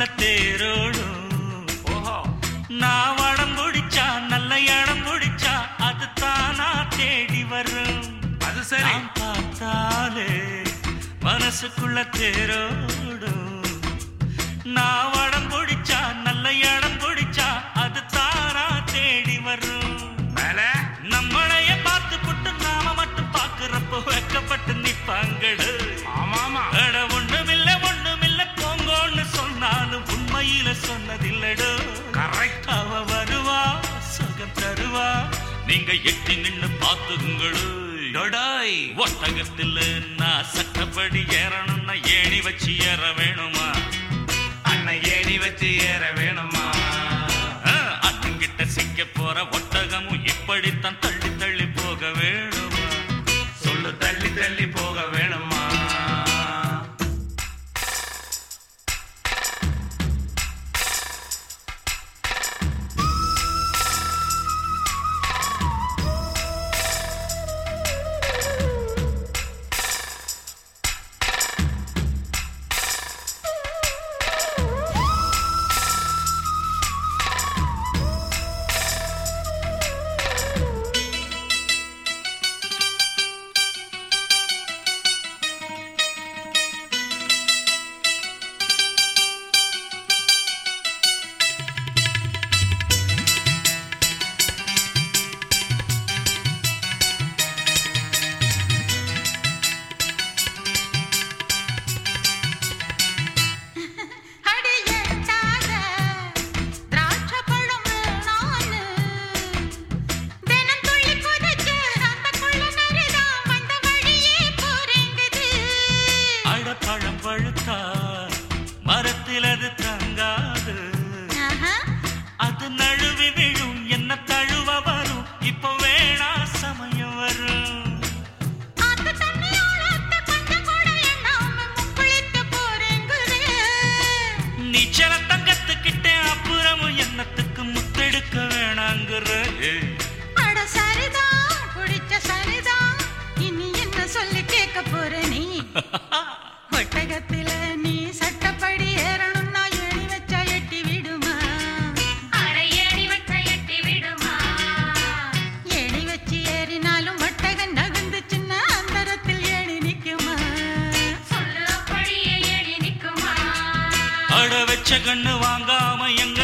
தேரோடும் ஓஹோ நான் வடம் பிடிச்சா நல்ல இடம் பிடிச்சா அது தானா தேடி வரும் அது சரி நான் பார்த்தாலே மனசுக்குள்ள தேரோடும் நான் வடம் பிடிச்சா நல்ல இடம் பிடிச்சா அது தானா தேடி வரும் மேல நம்மளைய பார்த்து புட்டு நாம மட்டும் பாக்குறப்போ வெக்கப்பட்டு நிப்பாங்கடு ஆமாமா அட ஒண்ணுமில்ல ஒண்ணுமில்ல போங்கோன்னு சொன்னாலும் உண்மையில சொன்னதில்லடோ கரெக்ட் அவ வருவா சுகம் தருவா நீங்க எட்டி நின்னு பாத்துங்களு டொடாய் ஒட்டகத்தில் நான் சட்டப்படி ஏறணும்னா ஏணி வச்சு ஏற வேணுமா அண்ணன் ஏணி வச்சு ஏற வேணுமா அண்ணங்கிட்ட சிக்க போற ஒட்டகமும் இப்படித்தான் தள்ளி தள்ளி போக வேணுமா சொல்லு தள்ளி தள்ளி போக வேணுமா அடியட்டாத திராட்சைப்பழம் நானு. தினம் துள்ளி குதிச்சு அந்த குள்ள நரிதான் வந்த வழியே போறேங்குது. அழப்பழம் பழுத்தா மரத்தில் அது தங்காது ஆஹா, அது நழுவி விழும் என்ன தழுவ வரும் இப்ப வேணா சமயம் வரும் ஆத்து தண்ணியோட அத்தை கொஞ்சம் கூட எண்ணாம முக்குளிக்க போறேங்குது. நீச்சல தங்கத்துக்கிட்டே அப்புறமும் என்னத்துக்கு முத்தெடுக்க வேணாங்கிற ஏய். அட சரிதான், குடிச்ச சரிதான். இனி என்ன சொல்லி கேட்க போற நீ ஒட்டகத்தில நீ சட்டப்படி ஏறணும்னா ஏணி வச்சா எட்டி விடுமா அட ஏணி வச்ச எட்டி விடுமா ஏணி வச்சு ஏறினாலும் ஒட்டகம் நகுந்துச்சுன்னா அந்தரத்தில் ஏணி நிக்குமா சொல்லு அப்படியே ஏணி நிக்குமா அட வச்ச கண்ணு வாங்காம எங்க